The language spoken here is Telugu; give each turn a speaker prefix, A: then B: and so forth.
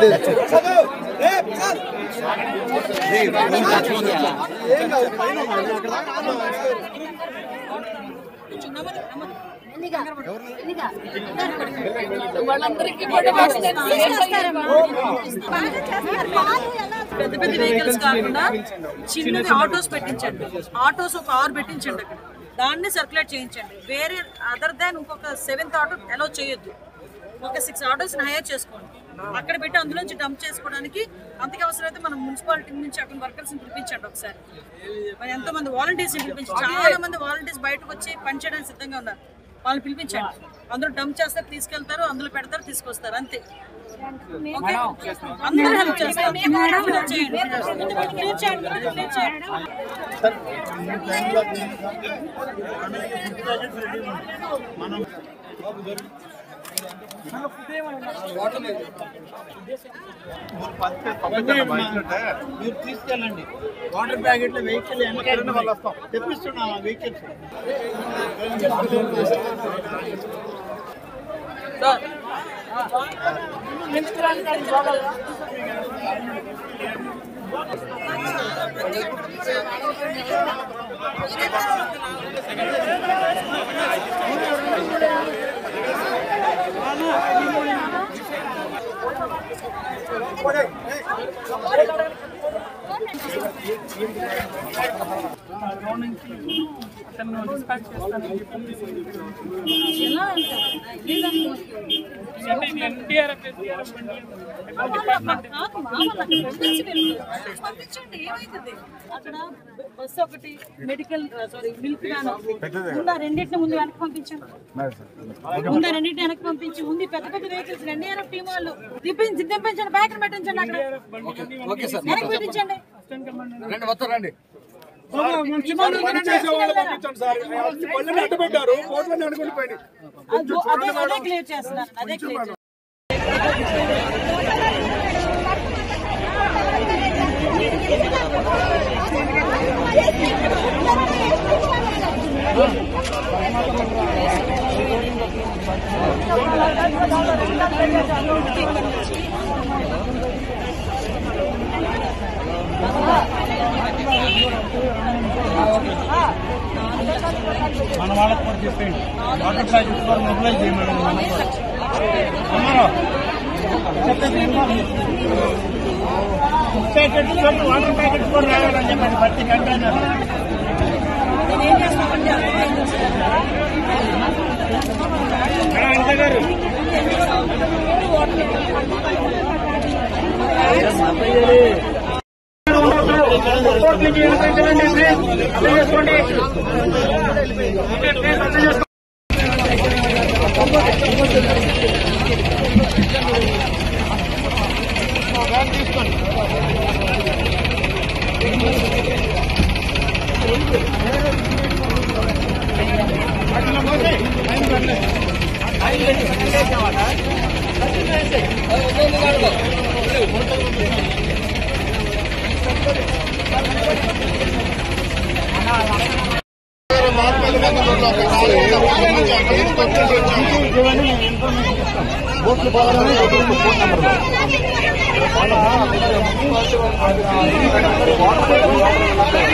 A: రండి
B: వాళ్ళందరికీ కూడా పెద్ద పెద్ద వెహికల్స్ కాకుండా చిన్నది ఆటోస్ పెట్టించండి ఆటోస్ ఒక ఆరు పెట్టించండి అక్కడ దాన్ని సర్క్యులేట్ చేయించండి వేరే అదర్ దాన్ ఇంకొక సెవెంత్ ఆటో అలౌ చేయొద్దు ఒక సిక్స్ ఆటోస్ హైర్ చేసుకోండి అక్కడ పెట్టి అందులోంచి డంప్ చేసుకోవడానికి అంతకు అవసరమైతే మనం మున్సిపాలిటీ నుంచి అక్కడ వర్కర్స్ పిలిపించండి ఒకసారి మరి ఎంతో మంది వాలంటీర్స్ పిలిపించి చాలా మంది వాలంటీర్స్ బయటకు వచ్చి పనిచేయడానికి సిద్ధంగా ఉన్నారు వాళ్ళని పిలిపించండి అందులో డంప్ చేస్తారు తీసుకెళ్తారు అందులో పెడతారు తీసుకొస్తారు అంతే ఓకే? అందరూ హెల్ప్ చేస్తారు Clear చేయండి. Clear చేయండి. Clear చేయండి.
C: మీరు తీసుకెళ్ళండి వాటర్ ప్యాకెట్ల వెహికల్ తెప్పిస్తున్నాం ఆ వెహికల్స్
B: ఎలా అంటారు? ఎలా నాకు మామూలు తెలిసి వెళ్ళి పంపించండి ఏమైతుంది అక్కడ బస్సు ఒకటి మెడికల్ సారీ మిల్క్ వ్యాన్ ఉందా రెండింటిని ముందు వెనక్కి పంపించండి ఉందా రెండింటిని వెనక్కి పంపించి ఉంది పెద్ద పెద్ద వెహికల్స్ ఎన్డీఆర్ఎఫ్ టీం వాళ్ళు దింపించి దింపించండి బ్యాగ్ పెట్టించండి అక్కడ వెనక్కి పెట్టించండి
A: రండి మొత్తం రండి
B: అదో- అదే అదే క్లియర్ చేస్తున్నాను అదే క్లియర్ చేస్తున్నాను
C: మన వాళ్ళకి కూడా చెప్పండి వాటర్ ప్యాకెట్స్ కూడా మొబైల్ చేయమని అమ్మారా చెప్పండి ప్యాకెట్స్ కూడా వాటర్ ప్యాకెట్స్ కూడా రావాలని చెప్పండి ప్రతి కంటైనర్
B: నేనేం చేస్తామంటే
C: అంతే గారు
A: వాటర్